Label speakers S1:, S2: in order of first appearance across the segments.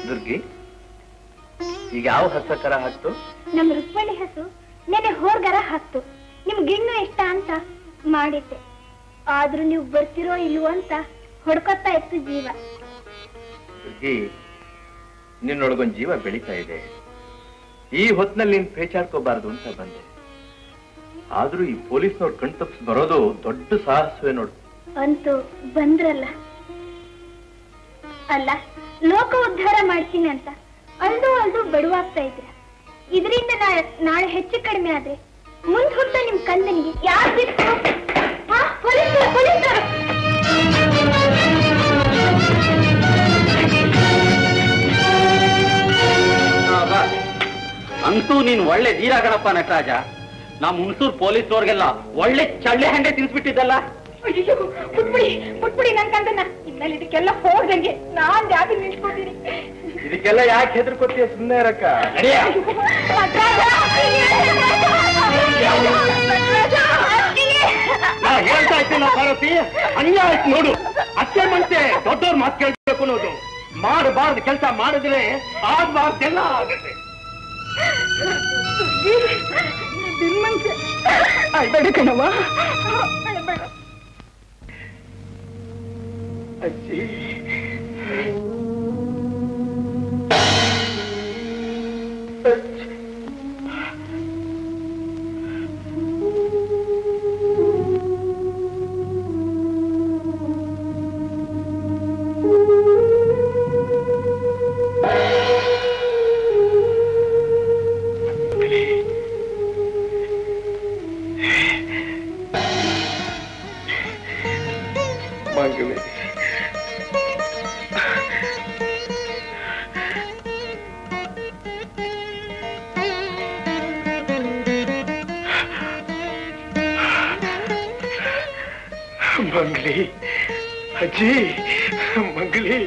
S1: ದುರ್ಗಿ ಈಗ ಯಾವ ಹಸ ಕರ ಹಾಕ್ತು
S2: ನಮ್ ರುಕ್ಮಣಿ ಹಸು ನೆನೆ ಹೋರ್ಗರ ಹಾಕ್ತು ನಿಮ್ಗಿನ್ನು ಇಷ್ಟ ಅಂತ ಮಾಡಿದ್ದೆ ಆದ್ರೂ ನೀವು ಬರ್ತಿರೋ ಇಲ್ವೋ ಅಂತ ಹೊಡ್ಕೊತಾ ಇತ್ತು ಜೀವ
S1: ದುರ್ಗಿ ನಿನ್ನೊಳಗೊಂದ್ ಜೀವ ಬೆಳೀತಾ ಇದೆ ಈ ಹೊತ್ನಲ್ಲಿ ನೀನ್ ಪೇಚಾಡ್ಕೋಬಾರ್ದು ಅಂತ ಬಂದೆ ಆದ್ರೂ ಈ ಪೊಲೀಸ್ನವ್ರು ಕಣ್ ತಪ್ಪಿಸ್ ಬರೋದು ದೊಡ್ಡ ಸಾಹಸವೇ ನೋಡು
S2: ಅಂತೂ ಬಂದ್ರಲ್ಲ ಅಲ್ಲ ಲೋಕ ಉದ್ಧಾರ ಮಾಡ್ತೀನಿ ಅಂತ ಅಲ್ದು ಅಲ್ದು ಬಡವಾಗ್ತಾ ಇದ್ರ ಇದರಿಂದ ನಾಳೆ ಹೆಚ್ಚು ಕಡಿಮೆ ಆದ್ರೆ ಮುಂದ್ ಹುಟ್ಟ ನಿಮ್ ಕಂದನಿಗೆ ಯಾರು ಬಿಟ್ಟು ಹಾ, ಪೊಲೀಸರು, ಪೊಲೀಸರು!
S3: ಅಂತೂ ನೀನ್ ಒಳ್ಳೆ ಧೀರಾಗಣಪ್ಪ ನಟರಾಜ ನಮ್ ಹುಣಸೂರ್ ಪೊಲೀಸ್ನವ್ರಿಗೆಲ್ಲ ಒಳ್ಳೆ ಚಳ್ಳೆ ಹಂಡೆ ತಿನ್ಸ್ಬಿಟ್ಟಿದ್ದಲ್ಲ
S2: ಅಯ್ಯೋ ಮುಟ್ಬಿಡಿ ಮುಟ್ಬಿಡಿ ನನ್ ಕಂದನ ಇನ್ಮೇಲೆ ಇದಕ್ಕೆಲ್ಲ ಹೋಗ್ದಂಗೆ ನಾನ್ ಜಾತಿ ನಿಂತ್ಕೊತೀನಿ
S1: ಇದಕ್ಕೆಲ್ಲ ಯಾಕೆ ಹೆದರ್ಕೊತೀಯ ಸುಮ್ಮನೆ ಇರಕ್ಕ
S3: ನಡಿಯ ನಾ ಹೇಳ್ತಾ ಇದ್ದೇನೆ ಭಾರತಿ ಅನ್ಯಾಯ ಆಯ್ತು ನೋಡು ಅಷ್ಟೇ ಮಂತೆ ದೊಡ್ಡವ್ರ ಮಾತು ಕೇಳ್ಬೇಕು ಅನ್ನೋದು ಮಾಡಬಾರ್ದು ಕೆಲಸ ಮಾಡಿದ್ರೆ ಆಗ್ಬಾರ್ದೆಲ್ಲ ಆಗುತ್ತೆ
S2: ಬೇಡ ಕಣವ
S3: ಅಜ್ಜಿ
S1: ಮಂಗಲೇ
S3: ಮಂಗ್ಲಿ ಅಜ್ಜಿ ಮಂಗ್ಲಿ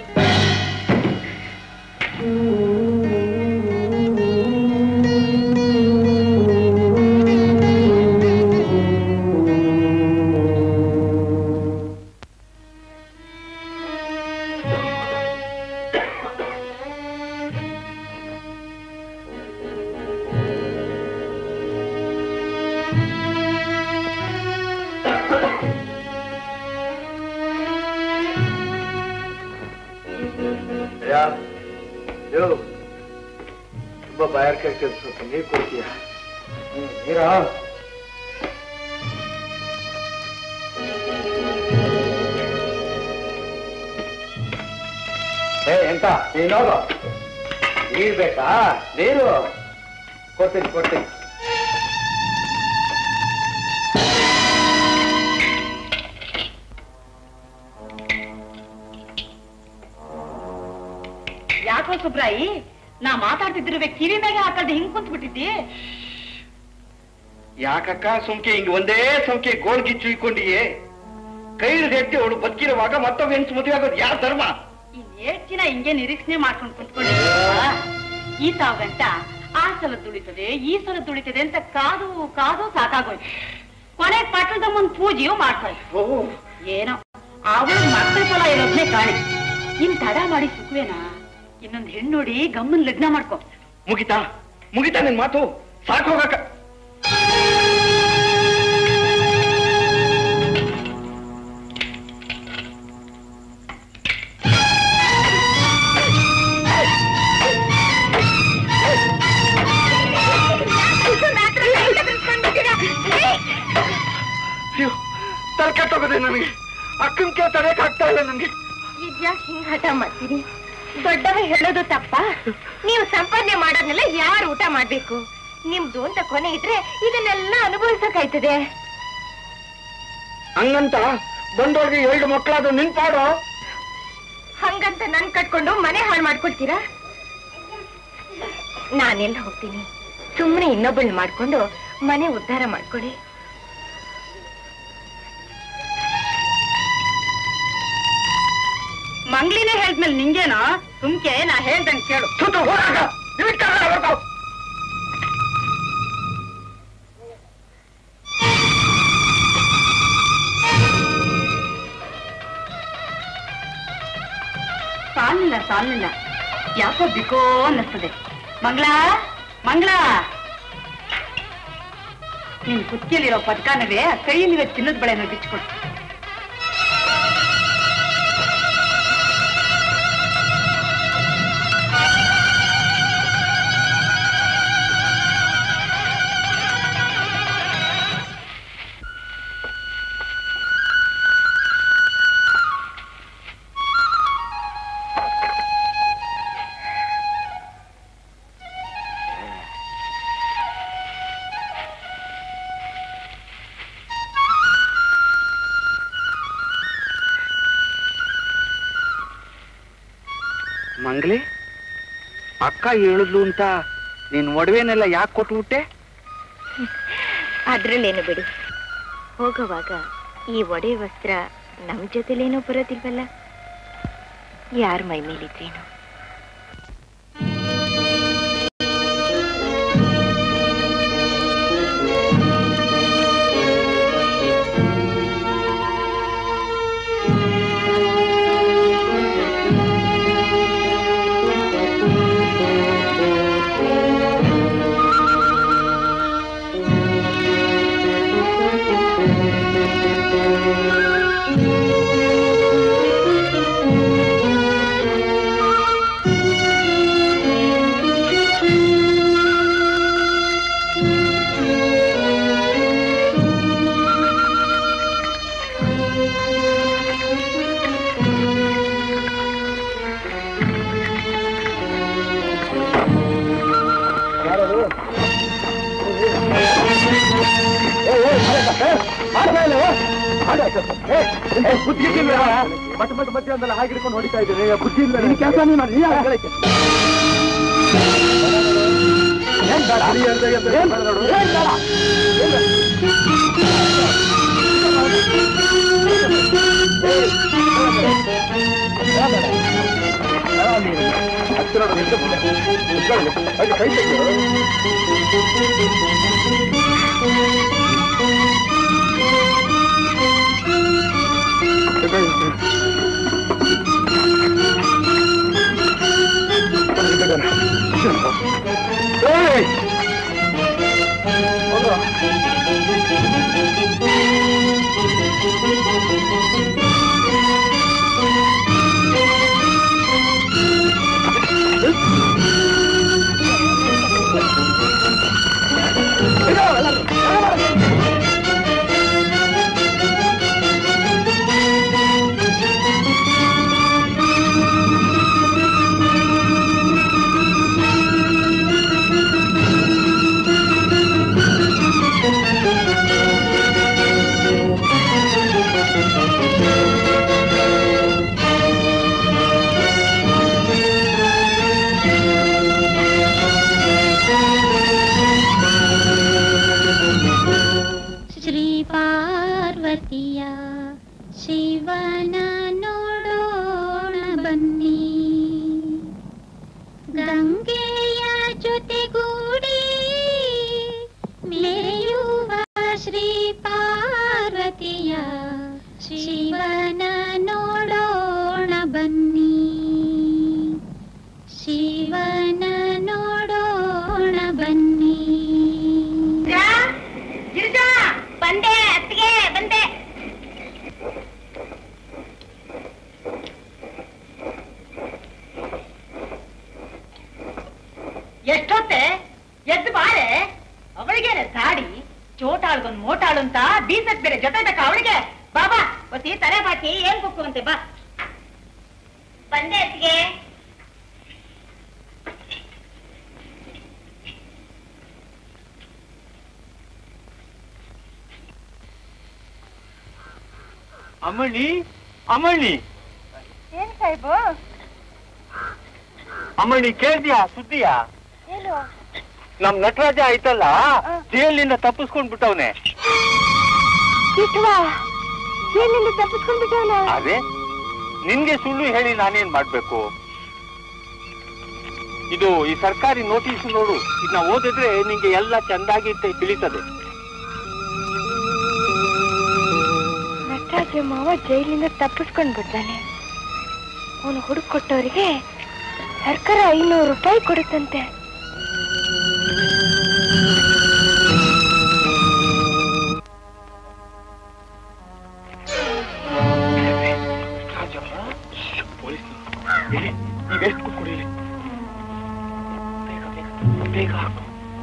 S1: ಯಾ ಯೋ ತುಂಬಾ ಬಾಯಾರಿಕೆ ಆಗ್ತದೆ ಸ್ವಲ್ಪ ನೀರು ಕೊಡ್ತೀಯ ನೀರಾ
S3: ಏ ಎಂತ ನೀನೋದು ನೀರ್ ಬೇಕಾ ನೀರು ಕೊಡ್ತೀನಿ ಕೊಡ್ತೀನಿ
S4: ಯಾಕೋ ಸುಬ್ರಾಯಿ ನಾ ಮಾತಾಡ್ತಿದ್ರು ಕಿವಿ ಮೇಲೆ ಹಾಕಲ್ದೆ ಹಿಂಗ್ ಕುಂತ್ಬಿಟ್ಟಿದ್ದಿ
S3: ಯಾಕಕ್ಕ ಸುಮ್ಕೆ ಹಿಂಗ್ ಒಂದೇ ಸಂಖ್ಯೆ ಗೋಳ್ಗಿಚ್ಚು ಇಕ್ಕೊಂಡಿಯೇ ಕೈ ಹೆಟ್ಟಿ ಅವಳು ಬದುಕಿರುವಾಗ ಮತ್ತೊಬ್ಬ ಹೆಂಗ್ಸ್ ಮದುವೆ ಆಗೋದು ಯಾವ ಧರ್ಮ
S4: ಇನ್ ಏಟ್ ದಿನ ಹಿಂಗೆ ನಿರೀಕ್ಷಣೆ ಮಾಡ್ಕೊಂಡು ಕುಂತ್ಕೊಂಡಿದ್ದೀರಾ ಈ ತಾವ್ ಗಂಟ ಆ ಸಲ ತುಳಿತದೆ ಈ ಸಲ ತುಳಿತದೆ ಅಂತ ಕಾದು ಕಾದು ಸಾಕಾಗೋಯ್ತು ಕೊನೆ ಪಟ್ಟಣದ ಮುಂದ್ ಪೂಜೆಯೂ ಮಾಡ್ತಾಯ್ತು ಏನೋ ಅವಳು ಮಕ್ಕಳ ಫಲ ಇರೋದ್ನೇ ಕಾಣಿ ಇನ್ ತಡ ಮಾಡಿ ಸುಖವೇನಾ ಇನ್ನೊಂದ್ ಹೆಣ್ಣು ನೋಡಿ ಗಮ್ಮನ್ ಲಗ್ನ ಮಾಡ್ಕೊ
S3: ಮುಗಿತಾ ಮುಗಿತಾ ನಿನ್ ಮಾತು ಸಾಕು ಹೋಗಕ್ಕ ಅಯ್ಯೋ ತಲೆ ಕೆಟ್ಟೋಗದೆ ನನಗೆ ಅಕ್ಕನ ಕೇ ತಡೆಯಕ್ ಆಗ್ತಾ ಇಲ್ಲ ನನಗೆ
S2: ಇದ್ಯಾಕ್ ಹಿಂಗ್ ಹಠ ಮಾಡ್ತೀರಿ ದೊಡ್ಡವ ಹೇಳೋದು ತಪ್ಪ ನೀವು ಸಂಪಾದನೆ ಮಾಡೋದ್ನೆಲ್ಲ ಯಾರು ಊಟ ಮಾಡ್ಬೇಕು ನಿಮ್ದು ಅಂತ ಕೊನೆ ಇದ್ರೆ ಇದನ್ನೆಲ್ಲ ಅನುಭವಿಸಕ್ಕಾಯ್ತದೆ
S3: ಹಂಗಂತ ಬಂದವ್ರಿಗೆ ಎರಡು ಮಕ್ಕಳಾದ್ರು ನಿನ್ಪಾಡೋ
S2: ಹಂಗಂತ ನನ್ ಕಟ್ಕೊಂಡು ಮನೆ ಹಾಳು ಮಾಡ್ಕೊಡ್ತೀರಾ ನಾನೆಲ್ಲ ಹೋಗ್ತೀನಿ ಸುಮ್ಮನೆ ಇನ್ನೊಬ್ಬಳನ್ನ ಮಾಡ್ಕೊಂಡು ಮನೆ ಉದ್ಧಾರ ಮಾಡ್ಕೊಡಿ
S4: ಮಂಗ್ಲಿನೇ ಹೇಳ್ದ್ಮೇಲೆ ನಿಂಗೇನೋ ಸುಮ್ಕೆ ನಾ ಹೇಳ್ದಂಗ್ ಕೇಳು
S3: ಸುತ್ತು ಹೋರಾಗ
S4: ಸಾಲಿಲ್ಲ ಸಾಲಿಲ್ಲ ಯಾಕೋ ಬಿಕೋ ಅನ್ನಿಸ್ತದೆ ಮಂಗಳ ಮಂಗಳ ನಿನ್ ಕುತ್ತಿಯಲ್ಲಿರೋ ಪದಕನವೇ ಕೈಯಲ್ಲಿರೋ ಚಿನ್ನದ ಬಳೆನ ಬಿಚ್ಕೊಡು
S5: ಮಂಗ್ಲಿ ಅಕ್ಕ ಹೇಳಿದ್ಲು ಅಂತ ನೀನ್ ಒಡವೆನೆಲ್ಲ ಯಾಕೆ ಕೊಟ್ಬಿಟ್ಟೆ
S6: ಅದ್ರಲ್ಲೇನು ಬಿಡಿ ಹೋಗುವಾಗ ಈ ಒಡೆ ವಸ್ತ್ರ ನಮ್ ಜೊತೆಲೇನೋ ಬರೋದಿಲ್ವಲ್ಲ ಯಾರ ಮೈ ಮೇಲಿದ್ರೇನು
S3: ಮತ್ತೆ ಮತ್ತೆ ಮತ್ತೆ ಅಂದಲ್ಲ ಹಾಗೆ ಹಿಡ್ಕೊಂಡು ಹೊಡಿತಾ ಇದ್ದೀನಿ ಬುದ್ಧಿ ಇಲ್ಲ ನಿನ್ ಕೆಲಸ ನೀನು ಮಾಡಿ, ನೀನ್ ಯಾಕೆ ಹೇಳಕ್ಕೆ? ಏನ್ ಬೇಡ? ಏನ್ ಬೇಡ ನೋಡು? ಏನ್ ಬೇಡ? ಏನ್ ಬೇಡ? ಹತ್ತಿರ ನೋಡು, ನಿಂತು ಬಿಟ್ಟೆ. ನಿಂತ್ಕೊಳ್ಳಿ. ಹಾಗೆ ಕೈ ತೆಗ್ದು. ಏಯ್! ಹೋಗು. ಇದು, ಎಲ್ಲರೂ.
S2: ಶ್ರೀ ಪಾರ್ವತಿಯ ಶಿವನ ನೋಡೋಣ ಬನ್ನಿ ಗಂಗೆಯ ಜೊತೆಗೂಡಿ ಮೇಯುವ ಶ್ರೀ ಪಾರ್ವತಿಯ ಶಿವನ ನೋಡೋಣ ಬನ್ನಿ ಶಿವನ ನೋಡೋಣ ಬನ್ನಿ ಬಂದೆ ಅತ್ತಿಗೆ ಬಂದೆ
S4: ಎಷ್ಟೊತ್ತೆ ಎದ್ದು ಬಾರೆ ಅವಳಿಗೆ ಗಾಡಿ ಚೋಟಾಳ್ಗೊಂದ್ ಮೋಟಾಳು ಅಂತ ಬೀಸಕ್ ಬೇರೆ ಜೊತೆ ಬೇಕಾ ಅವಳಿಗೆ ಬಾಬಾ ಒತ್ತಿ ತಲೆ ಬಾಕಿ ಏನ್ ಬುಕ್ಕು ಅಂತೆ ಬಾ
S2: ಬಂದೆ ಅತ್ತಿಗೆ
S3: ಅಮ್ಮಣ್ಣಿ ಅಮ್ಮಣ್ಣಿ
S2: ಏನ್ ಸಾಹೇಬು
S3: ಅಮ್ಮಣ್ಣಿ ಕೇಳ್ದ್ಯಾ ಸುದ್ದಿಯಾ
S2: ಏನು
S3: ನಮ್ ನಟರಾಜ ಆಯ್ತಲ್ಲ ಜೈಲಿನಿಂದ ತಪ್ಪಿಸ್ಕೊಂಡ್ ಬಿಟ್ಟವನೆ
S2: ಕಿಟ್ವಾ ಏನಿಲ್ಲ ತಪ್ಪಿಸ್ಕೊಂಡ್ಬಿಟ್ಟವನ
S3: ಅದೇ ನಿನ್ಗೆ ಸುಳ್ಳು ಹೇಳಿ ನಾನೇನ್ ಮಾಡ್ಬೇಕು ಇದು ಈ ಸರ್ಕಾರಿ ನೋಟಿಸ್ ನೋಡು ಇದನ್ನ ಓದಿದ್ರೆ ನಿಂಗೆ ಎಲ್ಲ ಚಂದಾಗಿ ತಿ- ತಿಳಿತದೆ
S2: ನಟರಾಜ ಮಾವ ಜೈಲಿಂದ ತಪ್ಪಿಸ್ಕೊಂಡ್ ಬಿಡ್ತಾನೆ ಅವನು ಹುಡುಕ್ ಕೊಟ್ಟವರಿಗೆ ಸರ್ಕಾರ ಐನೂರು ರೂಪಾಯಿ ಕೊಡುತ್ತಂತೆ
S3: ಈಗ ಎಷ್ಟು ಕುಡಿಲಿ ಬೇಗ ಬೇಗ ಬೇಗ ಹಾಕು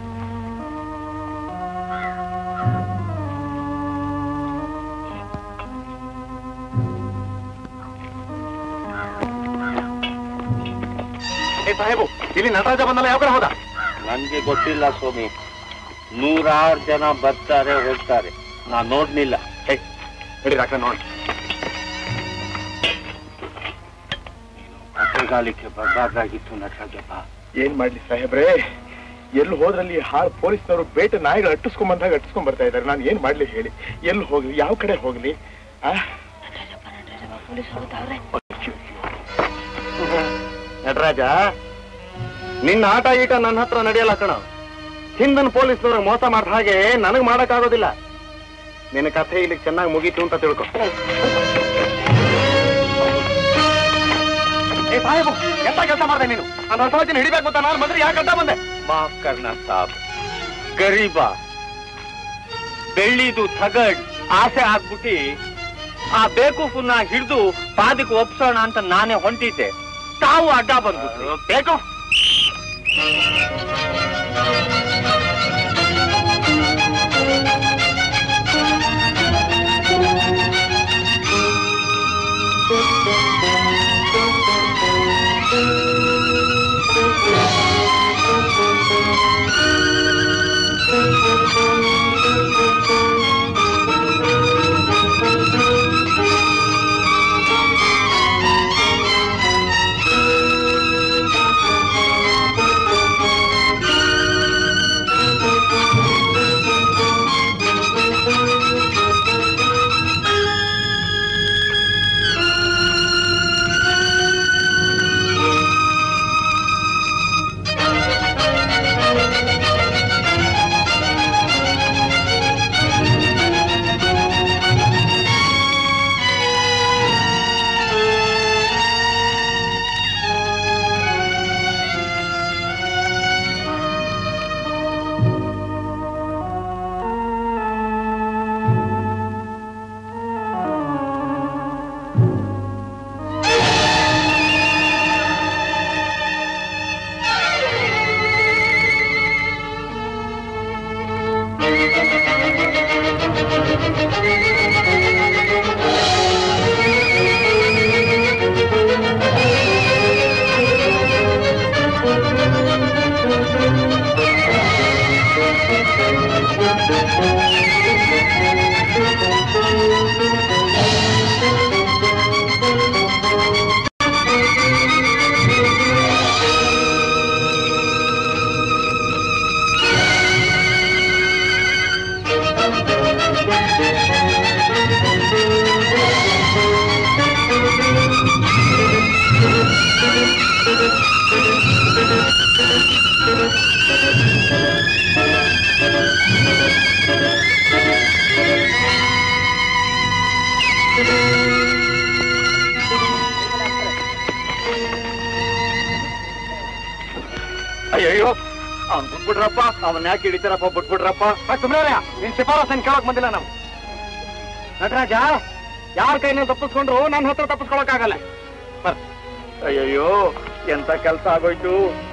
S3: ಏ ಸಾಹೇಬು ಇಲ್ಲಿ ನಟರಾಜ ಬಂದಲ್ಲ ಯಾವ ಕಡೆ ಹೋದ
S5: ನನ್ಗೆ ಗೊತ್ತಿಲ್ಲ ಸ್ವಾಮಿ ನೂರಾರು ಜನ ಬರ್ತಾರೆ ಹೋಗ್ತಾರೆ ನಾ ನೋಡ್ಲಿಲ್ಲ
S3: ಏ ನಡಿ ರಾಕ ನೋಡಿ
S5: ಕಟ್ಟೆಗಾಲಿಕ್ಕೆ ಬರಬಾರ್ದಾಗಿತ್ತು ನಟರಾಜಪ್ಪ
S3: ಏನ್ ಮಾಡ್ಲಿ ಸಾಹೇಬ್ರೆ ಎಲ್ಲಿ ಹೋದ್ರಲ್ಲಿ ಹಾಳು ಪೊಲೀಸ್ನವರು ಬೇಟೆ ನಾಯಿಗಳು ಅಟ್ಟಿಸ್ಕೊಂಡ್ ಬಂದಾಗ ಅಟ್ಟಿಸ್ಕೊಂಡ್ ಬರ್ತಾ ಇದಾರೆ ನಾನು ಏನ್ ಮಾಡ್ಲಿ ಹೇಳಿ ಎಲ್ಲಿ ಹೋಗ್ಲಿ ಯಾವ ಕಡೆ ಹೋಗ್ಲಿ ಆ ನಟರಾಜ ನಿನ್ನ ಆಟ ಈಟ ನನ್ನ ಹತ್ರ ನಡೆಯಲ್ಲ ಕಣ ಹಿಂದನ್ ಪೊಲೀಸ್ನವ್ರಿಗೆ ಮೋಸ ಮಾಡಿದ ಹಾಗೆ ನನಗ್ ಮಾಡಕ್ ಆಗೋದಿಲ್ಲ ನಿನ್ನ ಕಥೆ ಇಲ್ಲಿ ಚೆನ್ನಾಗಿ ಮುಗೀತು ಅಂತ ತಿಳ್ಕೊ ಏ ಸಾಹೇಬು ಎಂತ ಕೆಲಸ ಮಾಡ್ದೆ ನೀನು ನಾನು ಹೊಸ ಹಿಡಿಬೇಕು ಅಂತ ನಾನು ಬಂದ್ರೆ ಯಾಕೆ ಅಡ್ಡ ಬಂದೆ
S5: ಮಾಫ್ ಕರ್ಣ ಸಾಬ್ ಗರೀಬ ಬೆಳ್ಳಿದು ತಗಡ್ ಆಸೆ ಆಗ್ಬಿಟ್ಟಿ ಆ ಬೇಕೂಫನ್ನ ಹಿಡಿದು ಪಾದಕ್ಕೆ ಒಪ್ಸೋಣ ಅಂತ ನಾನೇ ಹೊಂಟಿದ್ದೆ ತಾವು ಅಡ್ಡ ಬಂದ್ಬಿಟ್ರು
S3: ಬೇಕು ಅಯ್ಯಯ್ಯೋ ಅವ್ನ್ ಬಿಟ್ಬಿಡ್ರಪ್ಪ ಅವನ್ ಯಾಕೆ ಹಿಡಿತಾರಪ್ಪ ಬಿಟ್ಬಿಡ್ರಪ್ಪ ಸುಮ್ಮನೆ ನಿನ್ ಶಿಫಾರಸನ್ ಕೇಳಕ್ ಬಂದಿಲ್ಲ ನಾವು ನಟರಾಜ ಯಾರ ಕೈನ ತಪ್ಪಿಸ್ಕೊಂಡ್ರು ನನ್ನ ಹತ್ರ ತಪ್ಪಿಸ್ಕೊಳಕ್ ಆಗಲ್ಲ ಅಯ್ಯಯ್ಯೋ ಎಂತ ಕೆಲಸ ಆಗೋಯ್ತು